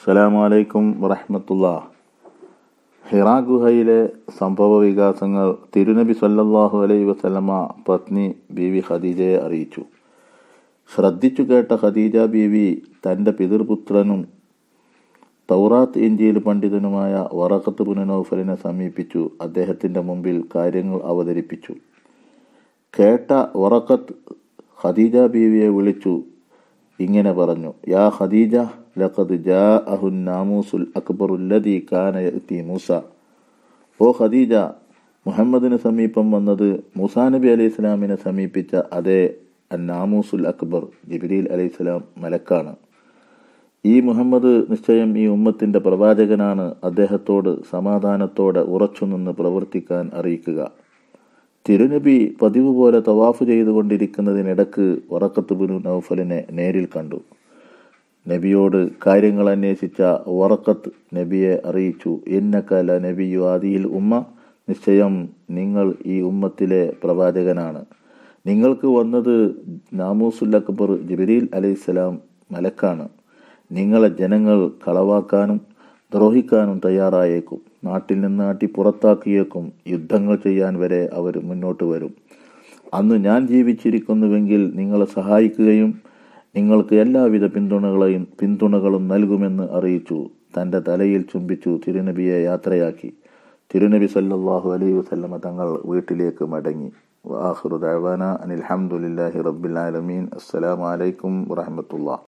അസ്സലാമലൈക്കും വറഹമത്തുള്ള ഹിറാ ഗുഹയിലെ സംഭവ വികാസങ്ങൾ തിരുനബി സല്ലല്ലാഹു അലൈഹി വസല്ലമ പത്നി ബീവി ഖദീജയെ അറിയിച്ചു ശ്രദ്ധിച്ചു കേട്ട ഖദീജ ബീവി തൻ്റെ പിതൃപുത്രനും തൗറാത്ത് ഇഞ്ചിയിൽ പണ്ഡിതനുമായ വറഖത്ത് ബുന നൗഫലിനെ സമീപിച്ചു അദ്ദേഹത്തിൻ്റെ മുമ്പിൽ കാര്യങ്ങൾ അവതരിപ്പിച്ചു കേട്ട വറഖത്ത് ഖദീജ ബീവിയെ വിളിച്ചു ഇങ്ങനെ പറഞ്ഞു യാ ഖദീജ ലഖദ് ജാ അഹുൻ നാമൂസുൽ അക്ബറുല്ലദീ കാന യഅതി മൂസ ഓ ഖദീജ മുഹമ്മദിന് സമീപം വന്നത് മൂസാ നബി അലൈഹി സ്വലാമിനെ സമീപിച്ച അതേ നാമൂസുൽ അക്ബർ ജിബ്രീൽ അലൈഹി സ്വലാം മലക്കാണ് ഈ മുഹമ്മദ് നിശ്ചയം ഈ ഉമ്മത്തിൻ്റെ പ്രവാചകനാണ് അദ്ദേഹത്തോട് സമാധാനത്തോടെ ഉറച്ചുനിന്ന് പ്രവർത്തിക്കാൻ അറിയിക്കുക തിരുനബി പതിവ് പോലെ തവാഫ് ചെയ്തുകൊണ്ടിരിക്കുന്നതിനിടക്ക് വറക്കത്ത് ബിനു നൗഫലിനെ നേരിൽ കണ്ടു നബിയോട് കാര്യങ്ങൾ അന്വേഷിച്ച വറക്കത്ത് നബിയെ അറിയിച്ചു എന്നക്കല നബിയു ആദിയിൽ ഉമ്മ നിശ്ചയം നിങ്ങൾ ഈ ഉമ്മത്തിലെ പ്രവാചകനാണ് നിങ്ങൾക്ക് വന്നത് നാമൂസുൽ അക്ബർ ജിബരീൽ അലൈഹിസ്സലാം മലക്കാണ് നിങ്ങളെ ജനങ്ങൾ കളവാക്കാനും ദ്രോഹിക്കാനും തയ്യാറായേക്കും നാട്ടിൽ നിന്ന് നാട്ടി പുറത്താക്കിയേക്കും യുദ്ധങ്ങൾ ചെയ്യാൻ വരെ അവർ മുന്നോട്ട് വരും അന്ന് ഞാൻ ജീവിച്ചിരിക്കുന്നുവെങ്കിൽ നിങ്ങളെ സഹായിക്കുകയും നിങ്ങൾക്ക് എല്ലാവിധ പിന്തുണകളെയും പിന്തുണകളും നൽകുമെന്ന് അറിയിച്ചു തൻ്റെ തലയിൽ ചുംബിച്ചു തിരുനബിയെ യാത്രയാക്കി തിരുനബി സല്ലല്ലാഹു അലൈഹി വസല്ലമ തങ്ങൾ വീട്ടിലേക്ക് മടങ്ങി വാഹുറു ദഅവാന അനിൽ ഹംദുലില്ലാഹി റബ്ബിൽ ആലമീൻ അസ്സലാമു അലൈക്കും വറഹ്മത്തുള്ളാഹി